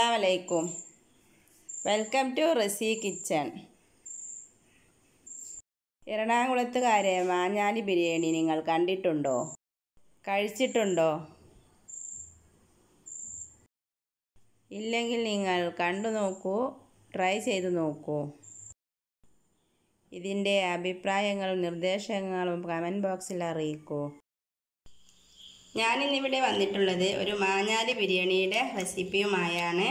അസ്സലാമലൈക്കും welcome to Rasi kitchen എറണാകുളത്തുകാരെ മാഞ്ഞാലി ബിരിയാണി നിങ്ങൾ കണ്ടിട്ടുണ്ടോ കഴിച്ചിട്ടുണ്ടോ ഇല്ലെങ്കിൽ നിങ്ങൾ കണ്ടു നോക്കൂ ട്രൈ ചെയ്തു നോക്കൂ ഇതിൻ്റെ അഭിപ്രായങ്ങളും നിർദ്ദേശങ്ങളും കമൻറ്റ് ബോക്സിൽ അറിയിക്കൂ ഞാനിന്നിവിടെ വന്നിട്ടുള്ളത് ഒരു മാഞ്ഞാലി ബിരിയാണിയുടെ റെസിപ്പിയുമായാണ്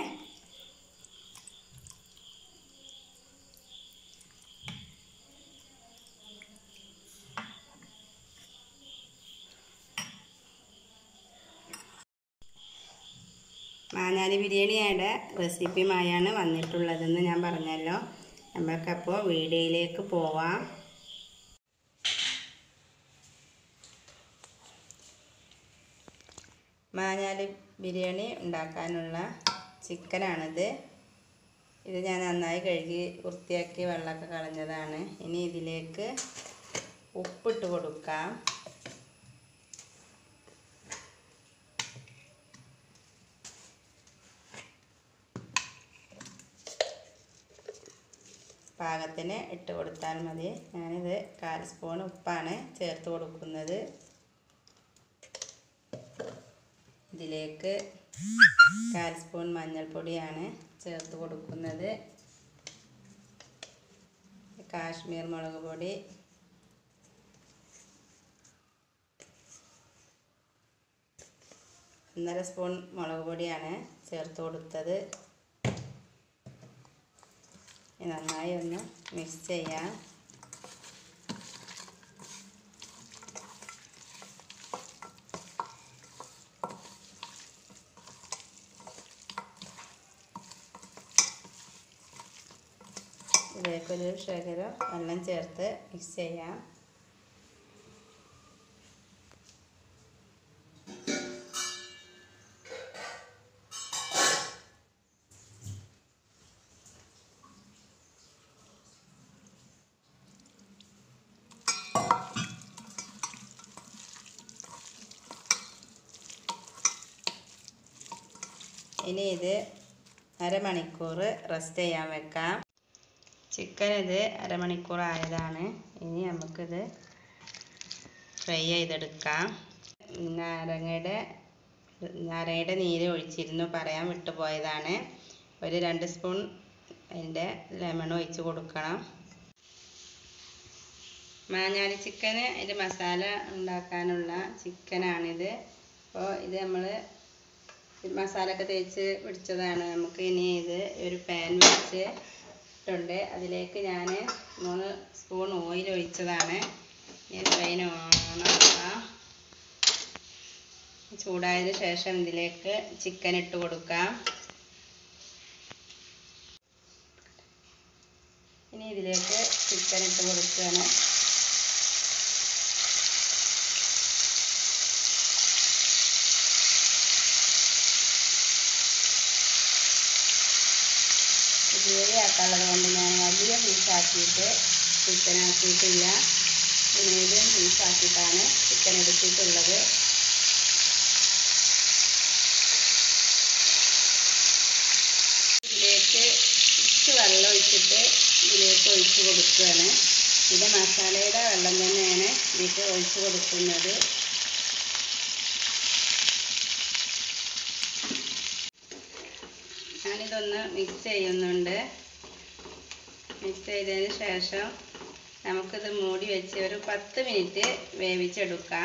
മാഞ്ഞാലി ബിരിയാണിയുടെ റെസിപ്പിയുമായാണ് വന്നിട്ടുള്ളതെന്ന് ഞാൻ പറഞ്ഞല്ലോ നമുക്കപ്പോൾ വീഡിയോയിലേക്ക് പോവാം മാഞ്ഞാലി ബിരിയാണി ഉണ്ടാക്കാനുള്ള ചിക്കനാണിത് ഇത് ഞാൻ നന്നായി കഴുകി വൃത്തിയാക്കി വെള്ളമൊക്കെ കളഞ്ഞതാണ് ഇനി ഇതിലേക്ക് ഉപ്പിട്ട് കൊടുക്കാം പാകത്തിന് ഇട്ട് കൊടുത്താൽ മതി ഞാനിത് കാൽ സ്പൂൺ ഉപ്പാണ് ചേർത്ത് കൊടുക്കുന്നത് ഇതിലേക്ക് കാൽ സ്പൂൺ മഞ്ഞൾപ്പൊടിയാണ് ചേർത്ത് കൊടുക്കുന്നത് കാശ്മീർ മുളക് പൊടി ഒന്നര സ്പൂൺ മുളക് പൊടിയാണ് ചേർത്ത് കൊടുത്തത് നന്നായി ഒന്ന് മിക്സ് ചെയ്യാം ഇതിലേക്കൊരു ശകലം വെള്ളം ചേർത്ത് മിക്സ് ചെയ്യാം ഇനി ഇത് അരമണിക്കൂർ റെസ്റ്റ് ചെയ്യാൻ വെക്കാം ചിക്കൻ ഇത് അരമണിക്കൂർ ആയതാണ് ഇനി നമുക്കിത് ഫ്രൈ ചെയ്തെടുക്കാം നാരങ്ങയുടെ നാരങ്ങയുടെ നീര് ഒഴിച്ചിരുന്നു പറയാൻ വിട്ടുപോയതാണ് ഒരു രണ്ട് സ്പൂൺ അതിൻ്റെ ലെമൺ ഒഴിച്ച് കൊടുക്കണം മാഞ്ഞാലി ചിക്കന് അതിൻ്റെ മസാല ഉണ്ടാക്കാനുള്ള ചിക്കനാണിത് അപ്പോൾ ഇത് നമ്മൾ മസാല ഒക്കെ തേച്ച് പിടിച്ചതാണ് നമുക്ക് ഇനി ഇത് ഒരു പാൻ വെച്ച് ഇട്ടുണ്ട് അതിലേക്ക് ഞാൻ മൂന്ന് സ്പൂൺ ഓയിൽ ഒഴിച്ചതാണ് ഇനി ട്രെയിൻ ഓണാക്കാം ചൂടായതിന് ശേഷം ഇതിലേക്ക് ചിക്കൻ ഇട്ട് കൊടുക്കാം ഇനി ഇതിലേക്ക് ചിക്കൻ ഇട്ട് കൊടുക്കുകയാണ് ഗ്രേവി ആക്കാനുള്ളത് കൊണ്ട് ഞാൻ വലിയ പീസാക്കിയിട്ട് ചിക്കൻ ആക്കിയിട്ടില്ല മീഡിയം പീസാക്കിയിട്ടാണ് ചിക്കൻ എടുത്തിട്ടുള്ളത് ഇതിലേക്ക് ഇച്ചിരി വെള്ളം ഒഴിച്ചിട്ട് ഇതിലേക്ക് ഒഴിച്ച് കൊടുക്കുകയാണ് ഇത് മസാലയുടെ വെള്ളം തന്നെയാണ് ഇതിലേക്ക് ഒഴിച്ച് കൊടുക്കുന്നത് ഞാനിതൊന്ന് മിക്സ് ചെയ്യുന്നുണ്ട് മിക്സ് ചെയ്തതിന് ശേഷം നമുക്കിത് മൂടി വെച്ച് ഒരു പത്ത് മിനിറ്റ് വേവിച്ചെടുക്കാം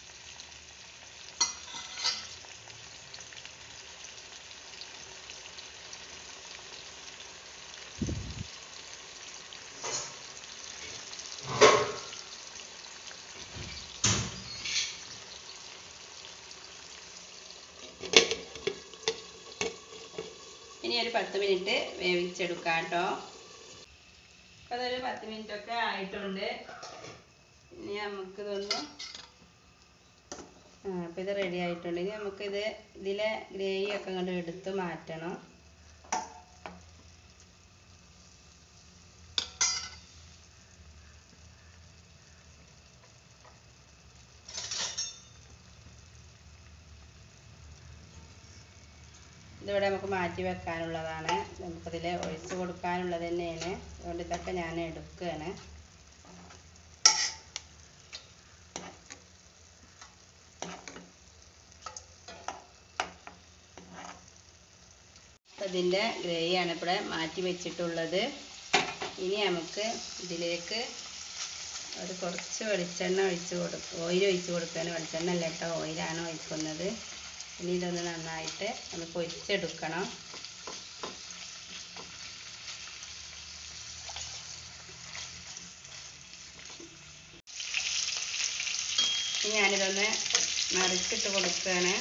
ഇനി ഒരു പത്ത് മിനിറ്റ് വേവിച്ചെടുക്കാം കേട്ടോ അപ്പോൾ അതൊരു പത്ത് മിനിറ്റ് ഒക്കെ ആയിട്ടുണ്ട് ഇനി നമുക്കിതൊന്ന് ആ അപ്പോൾ ഇത് റെഡി ആയിട്ടുണ്ട് ഇനി നമുക്കിത് ഇതിലെ ഗ്രേവി ഒക്കെ അങ്ങോട്ട് എടുത്ത് മാറ്റണം ഇത് ഇതിവിടെ നമുക്ക് മാറ്റി വെക്കാനുള്ളതാണ് നമുക്കതിൽ ഒഴിച്ച് കൊടുക്കാനുള്ളത് തന്നെയാണ് അതുകൊണ്ട് ഇതൊക്കെ ഞാൻ എടുക്കുകയാണ് അപ്പം ഇതിൻ്റെ ഗ്രേയാണ് ഇവിടെ മാറ്റി വെച്ചിട്ടുള്ളത് ഇനി നമുക്ക് ഇതിലേക്ക് ഒരു കുറച്ച് വെളിച്ചെണ്ണ ഒഴിച്ച് കൊടുക്കും ഓയിൽ ഒഴിച്ച് കൊടുക്കുകയാണ് വെളിച്ചെണ്ണ അല്ല കേട്ടോ ഓയിലാണ് ഒഴിക്കുന്നത് ഇനി ഇതൊന്ന് നന്നായിട്ട് ഒന്ന് പൊരിച്ചെടുക്കണം ഇനി ഞാനിതൊന്ന് മറിച്ചിട്ട് കൊടുക്കുകയാണ്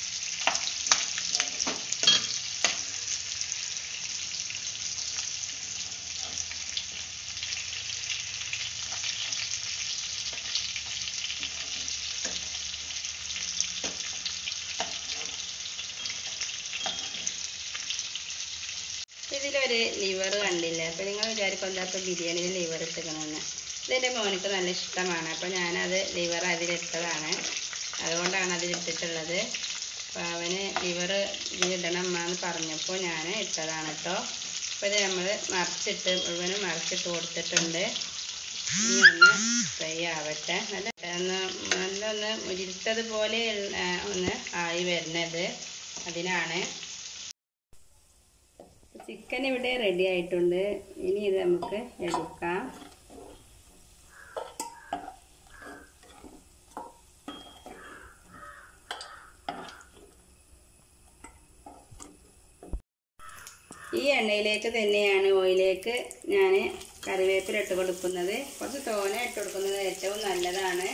ഇതിലൊരു ലിവർ കണ്ടില്ലേ അപ്പോൾ നിങ്ങൾ വിചാരിക്കും എന്താ ഇപ്പോൾ ബിരിയാണിയിൽ ലിവർ ഇട്ടിക്കണമെന്ന് ഇതെൻ്റെ മോനിക്ക് നല്ല ഇഷ്ടമാണ് അപ്പോൾ ഞാനത് ലിവർ അതിലിട്ടതാണ് അതുകൊണ്ടാണ് അതിലിട്ടിട്ടുള്ളത് അപ്പോൾ അവന് ലിവർ ഇതിലിടണം അമ്മ എന്ന് പറഞ്ഞപ്പോൾ ഞാൻ ഇട്ടതാണ് കേട്ടോ അപ്പോൾ ഇത് നമ്മൾ മറിച്ചിട്ട് മുഴുവനും മറിച്ചിട്ട് കൊടുത്തിട്ടുണ്ട് ഇനി ഒന്ന് ഫ്രൈ ആവട്ടെ നല്ല ഒന്ന് നല്ല ഒന്ന് മുരിച്ചതുപോലെ ഒന്ന് ആയി വരുന്നത് അതിനാണ് ചിക്കൻ ഇവിടെ റെഡി ആയിട്ടുണ്ട് ഇനി ഇത് നമുക്ക് എടുക്കാം ഈ എണ്ണയിലേക്ക് തന്നെയാണ് ഓയിലേക്ക് ഞാൻ കറിവേപ്പില ഇട്ട് കൊടുക്കുന്നത് കുറച്ച് തോന ഇട്ട് കൊടുക്കുന്നത് ഏറ്റവും നല്ലതാണ്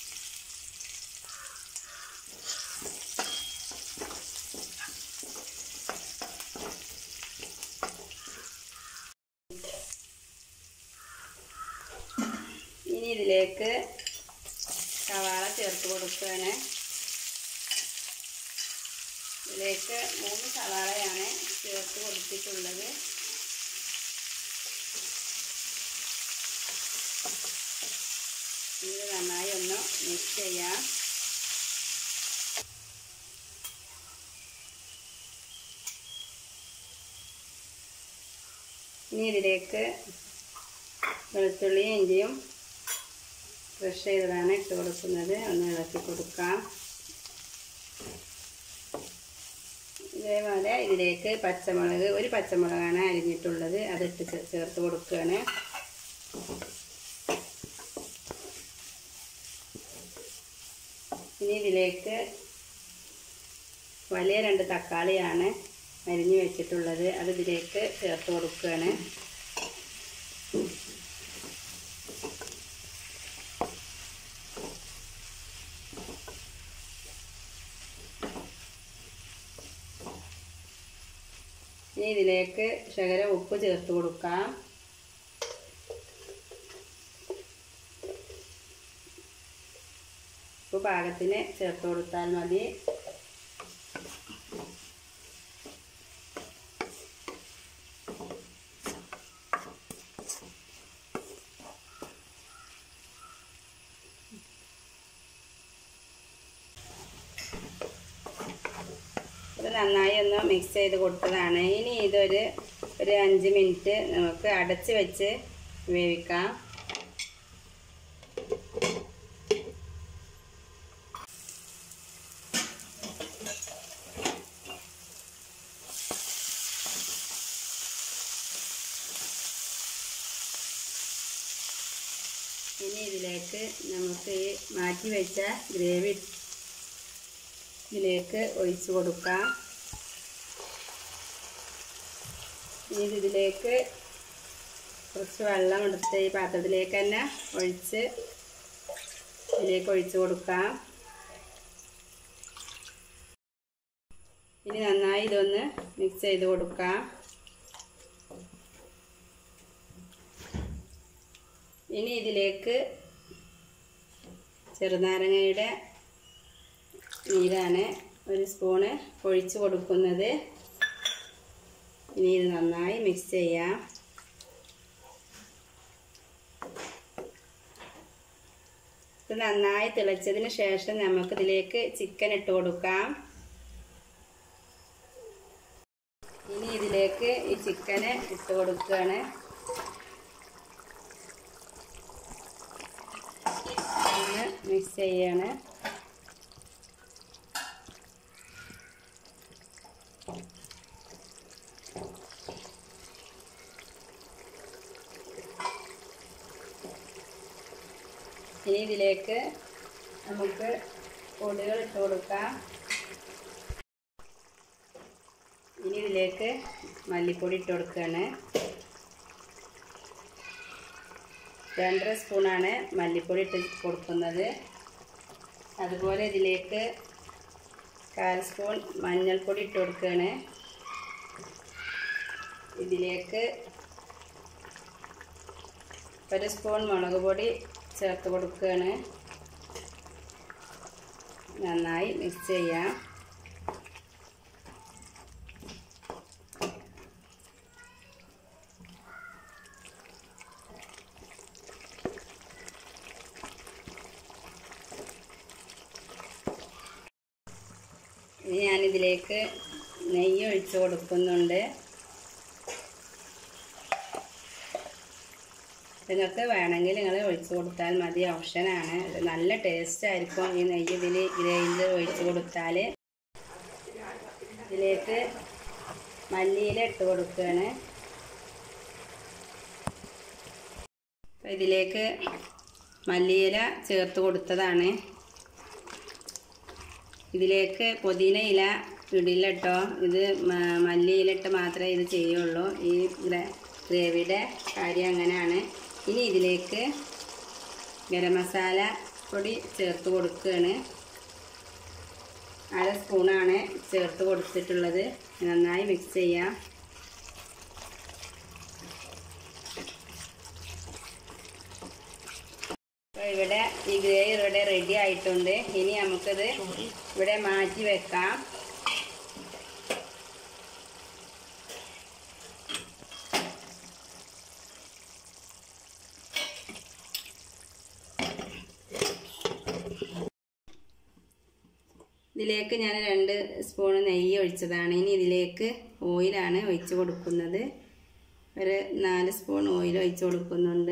ഇനി ഇതിലേക്ക് സവാള ചേർത്ത് കൊടുക്കുകയാണ് ഇതിലേക്ക് മൂന്ന് സവാളയാണ് ചേർത്ത് കൊടുത്തിട്ടുള്ളത് ഇത് നന്നായി ഒന്ന് മിക്സ് ചെയ്യാം ഇനി ഇതിലേക്ക് വെളുത്തുള്ളിയും ഇഞ്ചിയും ക്രഷ് ചെയ്തതാണ് ഇട്ട് കൊടുക്കുന്നത് ഒന്ന് ഇളക്കി കൊടുക്കാം ഇതേപോലെ ഇതിലേക്ക് പച്ചമുളക് ഒരു പച്ചമുളകാണ് അരിഞ്ഞിട്ടുള്ളത് അതിട്ട് ചേ- ചേർത്ത് കൊടുക്കുകയാണ് ഇനി ഇതിലേക്ക് വലിയ രണ്ട് തക്കാളിയാണ് അരിഞ്ഞു വെച്ചിട്ടുള്ളത് അത് ഇതിലേക്ക് ചേർത്ത് കൊടുക്കുകയാണ് ഇനി ഇതിലേക്ക് ശകലം ഉപ്പ് ചേർത്ത് കൊടുക്കാം ഉപ്പ് പാകത്തിന് ചേർത്ത് കൊടുത്താൽ മതി ഇത് നന്നായി ഒന്ന് മിക്സ് ചെയ്ത് കൊടുത്തതാണ് ഇനി ഇതൊരു ഒരു അഞ്ച് മിനിറ്റ് നമുക്ക് അടച്ച് വെച്ച് വേവിക്കാം ഇനി ഇതിലേക്ക് നമുക്ക് ഈ മാറ്റി വെച്ച ഗ്രേവി ഇതിലേക്ക് ഒഴിച്ച് കൊടുക്കാം ഇനി ഇത് ഇതിലേക്ക് കുറച്ച് വെള്ളം എടുത്ത് ഈ പാത്രത്തിലേക്ക് തന്നെ ഒഴിച്ച് ഇതിലേക്ക് ഒഴിച്ച് കൊടുക്കാം ഇനി നന്നായി ഇതൊന്ന് മിക്സ് ചെയ്ത് കൊടുക്കാം ഇനി ഇതിലേക്ക് ചെറുനാരങ്ങയുടെ നീരാണ് ഒരു സ്പൂണ് ഒഴിച്ച് കൊടുക്കുന്നത് ഇനി ഇത് നന്നായി മിക്സ് ചെയ്യാം ഇത് നന്നായി തിളച്ചതിന് ശേഷം നമുക്കിതിലേക്ക് ചിക്കൻ ഇട്ട് കൊടുക്കാം ഇതിലേക്ക് ഈ ചിക്കന് ഇട്ട് കൊടുക്കുകയാണ് ഒന്ന് മിക്സ് ചെയ്യാണ് ഇനി ഇതിലേക്ക് നമുക്ക് പൊടികൾ ഇട്ട് കൊടുക്കാം ഇനി ഇതിലേക്ക് മല്ലിപ്പൊടി ഇട്ട് കൊടുക്കുകയാണ് രണ്ടര സ്പൂണാണ് മല്ലിപ്പൊടി ഇട്ട് കൊടുക്കുന്നത് അതുപോലെ ഇതിലേക്ക് കാൽ സ്പൂൺ മഞ്ഞൾപ്പൊടി ഇട്ട് കൊടുക്കുകയാണ് ഇതിലേക്ക് ഒരു സ്പൂൺ മുളക് പൊടി ചേർത്ത് കൊടുക്കുകയാണ് നന്നായി മിക്സ് ചെയ്യാം ഇനി ഞാനിതിലേക്ക് നെയ്യ് ഒഴിച്ച് കൊടുക്കുന്നുണ്ട് നിങ്ങൾക്ക് വേണമെങ്കിൽ നിങ്ങൾ ഒഴിച്ച് കൊടുത്താൽ മതി ഓപ്ഷനാണ് ഇത് നല്ല ടേസ്റ്റ് ആയിരിക്കും ഈ നെയ്യ് ഇതിൽ ഗ്രൈൻഡ് ഒഴിച്ച് കൊടുത്താൽ ഇതിലേക്ക് മല്ലിയില ഇട്ട് കൊടുക്കുകയാണ് അപ്പോൾ ഇതിലേക്ക് മല്ലിയില ചേർത്ത് കൊടുത്തതാണ് ഇതിലേക്ക് പുതിന ഇല ഇടില്ല കേട്ടോ ഇത് മ- മല്ലിയിലിട്ട് മാത്രമേ ഇത് ചെയ്യുള്ളൂ ഈ ഗ്ര- ഗ്രേവിയുടെ കാര്യം അങ്ങനെയാണ് ഇനി ഇതിലേക്ക് ഗരം മസാല പൊടി ചേർത്ത് കൊടുക്കുകയാണ് അര സ്പൂണാണ് ചേർത്ത് കൊടുത്തിട്ടുള്ളത് നന്നായി മിക്സ് ചെയ്യാം അപ്പോൾ ഇവിടെ ഈ ഗ്രേവി ഇവിടെ റെഡി ആയിട്ടുണ്ട് ഇനി നമുക്കത് ഇവിടെ മാറ്റി വെക്കാം ഇതിലേക്ക് ഞാൻ രണ്ട് സ്പൂൺ നെയ്യ് ഒഴിച്ചതാണ് ഇനി ഇതിലേക്ക് ഓയിലാണ് ഒഴിച്ച് കൊടുക്കുന്നത് ഒരു നാല് സ്പൂൺ ഓയിൽ ഒഴിച്ച് കൊടുക്കുന്നുണ്ട്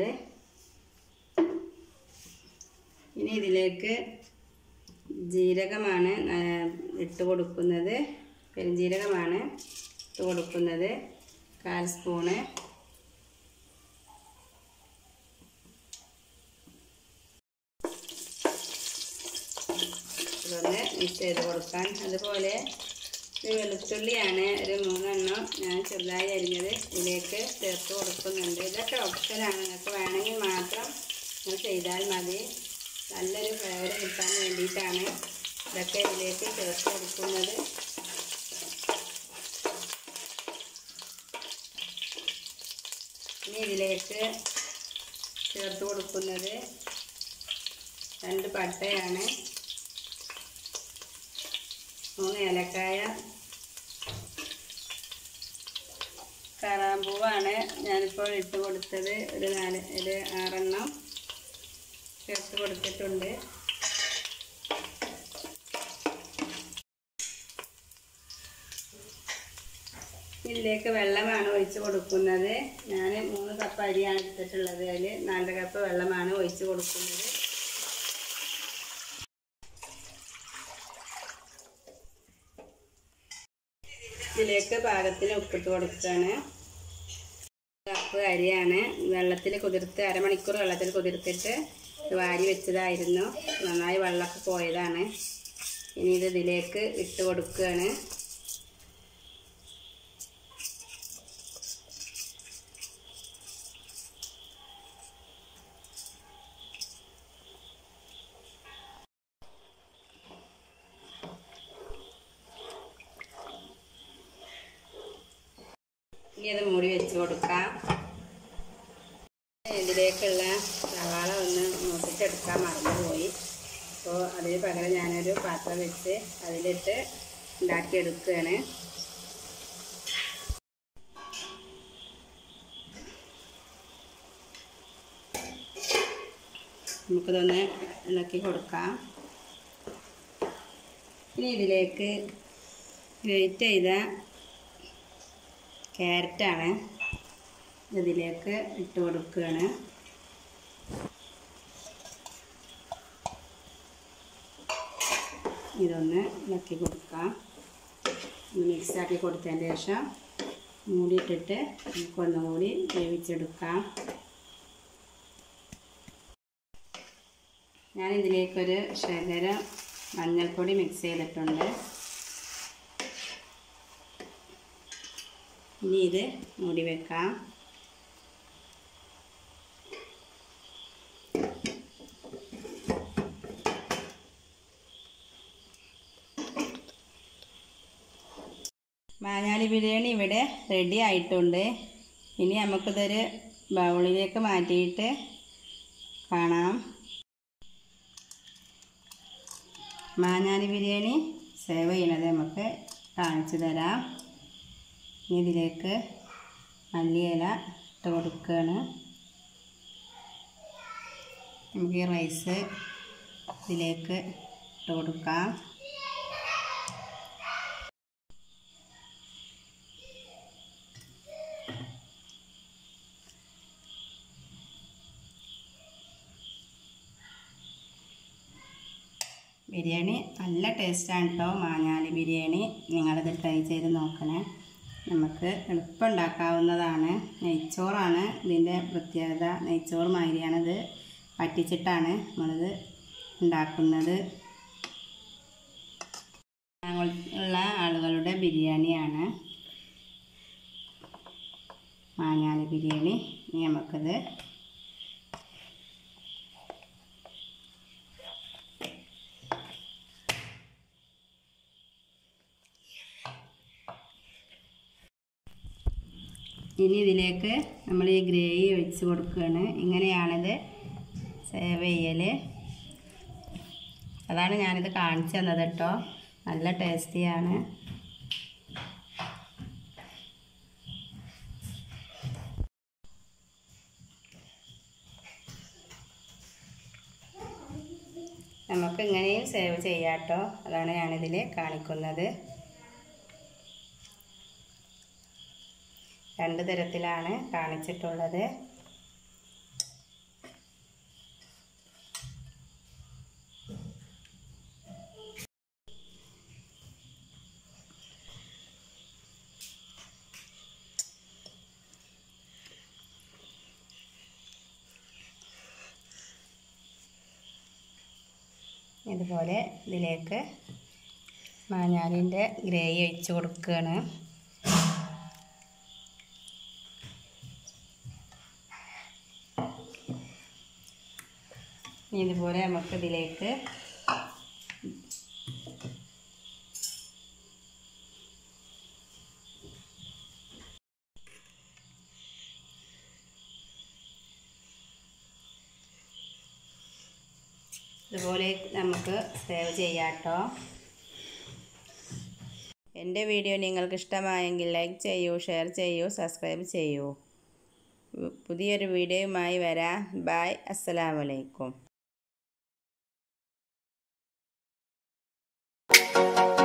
ഇനി ഇതിലേക്ക് ജീരകമാണ് ആ, ഇട്ട് കൊടുക്കുന്നത് പെരുംജീരകമാണ് ഇട്ട് കൊടുക്കുന്നത് കാൽ സ്പൂണ് ഇതൊന്ന് മിക്സ് ചെയ്ത് കൊടുക്കാൻ അതുപോലെ ഒരു വെളുത്തുള്ളിയാണ് ഒരു മൂന്നെണ്ണം ഞാൻ ചെറുതായി അരിഞ്ഞത് ഇതിലേക്ക് ചേർത്ത് കൊടുക്കുന്നുണ്ട് ഇതൊക്കെ ഓപ്ഷനാണ് നിങ്ങൾക്ക് വേണമെങ്കിൽ മാത്രം നിങ്ങൾ ചെയ്താൽ മതി നല്ലൊരു ഫ്ലേവർ കിട്ടാൻ വേണ്ടിയിട്ടാണ് ഇതൊക്കെ ഇതിലേക്ക് ചേർത്ത് കൊടുക്കുന്നത് ഇനി ഇതിലേക്ക് ചേർത്ത് കൊടുക്കുന്നത് രണ്ട് പട്ടയാണ് മൂന്ന് ഏലക്കായ കറാമ്പൂവാണ് ഞാനിപ്പോൾ ഇട്ട് കൊടുത്തത് ഒരു നാല് ഒരു ആറെണ്ണം ചേർത്ത് കൊടുത്തിട്ടുണ്ട് ഇതിലേക്ക് വെള്ളമാണ് ഒഴിച്ച് കൊടുക്കുന്നത് ഞാൻ മൂന്ന് കപ്പ് അരിയാണ് എടുത്തിട്ടുള്ളത് അതിൽ നാലര കപ്പ് വെള്ളമാണ് ഒഴിച്ച് കൊടുക്കുന്നത് ഇതിലേക്ക് പാകത്തിന് ഉപ്പിട്ട് കൊടുക്കുകയാണ് കപ്പ് അരിയാണ് വെള്ളത്തിൽ കുതിർത്ത് അരമണിക്കൂർ വെള്ളത്തിൽ കുതിർത്തിട്ട് ഇത് വാരി വെച്ചതായിരുന്നു നന്നായി വെള്ളമൊക്കെ പോയതാണ് ഇനി ഇത് ഇതിലേക്ക് ഇട്ട് കൊടുക്കുകയാണ് ഇനി അത് മൂടി വെച്ച് കൊടുക്കാം ഇതിലേക്കുള്ള സവാള ഒന്ന് മൂപ്പിച്ചെടുക്കാൻ മറന്നുപോയി അപ്പോൾ അതിന് പകരം ഞാനൊരു പാത്രം വെച്ച് അതിലിട്ട് ഉണ്ടാക്കിയെടുക്കുകയാണ് നമുക്കിതൊന്ന് ഇളക്കി കൊടുക്കാം ഇനി ഇതിലേക്ക് ഗ്രേറ്റ് ചെയ്ത ക്യാരറ്റാണ് ഇതിലേക്ക് ഇട്ട് കൊടുക്കുകയാണ് ഇതൊന്ന് ഇളക്കി കൊടുക്കാം ഒന്ന് മിക്സാക്കി കൊടുത്തതിന് ശേഷം മൂടിയിട്ടിട്ട് നമുക്ക് ഒന്നുകൂടി വേവിച്ചെടുക്കാം ഞാൻ ഇതിലേക്കൊരു ശകലം മഞ്ഞൾപ്പൊടി മിക്സ് ചെയ്തിട്ടുണ്ട് ഇനി ഇത് മൂടി വെക്കാം മാങ്ങാലി ബിരിയാണി ഇവിടെ റെഡി ആയിട്ടുണ്ട് ഇനി നമുക്കിതൊരു ബൗളിലേക്ക് മാറ്റിയിട്ട് കാണാം മാങ്ങാലി ബിരിയാണി സേവ് ചെയ്യണത് നമുക്ക് കാണിച്ചു തരാം ഇനി ഇതിലേക്ക് മല്ലിയില ഇട്ട് കൊടുക്കുകയാണ് നമുക്ക് ഈ റൈസ് ഇതിലേക്ക് ഇട്ട് കൊടുക്കാം ബിരിയാണി നല്ല ടേസ്റ്റാണ് കേട്ടോ മാഞ്ഞാലി ബിരിയാണി നിങ്ങളിത് ട്രൈ ചെയ്ത് നോക്കണേ നമുക്ക് എളുപ്പം ഉണ്ടാക്കാവുന്നതാണ് നെയ്ച്ചോറാണ് ഇതിൻ്റെ പ്രത്യേകത നെയ്ച്ചോറ് മാതിരിയാണിത് പറ്റിച്ചിട്ടാണ് നമ്മളിത് ഉണ്ടാക്കുന്നത് ഉള്ള ആളുകളുടെ ബിരിയാണിയാണ് മാഞ്ഞാലി ബിരിയാണി ഇനി നമുക്കത് ഇനി ഇതിലേക്ക് നമ്മൾ ഈ ഗ്രേവി ഒഴിച്ച് കൊടുക്കുകയാണ് ഇങ്ങനെയാണിത് സേവ് ചെയ്യൽ അതാണ് ഞാനിത് കാണിച്ചു തന്നത് കേട്ടോ നല്ല ടേസ്റ്റിയാണ് നമുക്ക് ഇങ്ങനെയും സേവ് ചെയ്യാം കേട്ടോ അതാണ് ഞാനിതിൽ കാണിക്കുന്നത് രണ്ട് തരത്തിലാണ് കാണിച്ചിട്ടുള്ളത് ഇതുപോലെ ഇതിലേക്ക് മാഞ്ഞാലിൻ്റെ ഗ്രേവി ഒഴിച്ച് കൊടുക്കുകയാണ് ഇനി ഇതുപോലെ നമുക്ക് ഇതിലേക്ക് ഇതുപോലെ നമുക്ക് സേവ് ചെയ്യാം കേട്ടോ എൻ്റെ വീഡിയോ നിങ്ങൾക്ക് ഇഷ്ടമായെങ്കിൽ ലൈക്ക് ചെയ്യൂ ഷെയർ ചെയ്യൂ സബ്സ്ക്രൈബ് ചെയ്യൂ പുതിയൊരു വീഡിയോയുമായി വരാം ബായ് അസ്സലാമലൈക്കും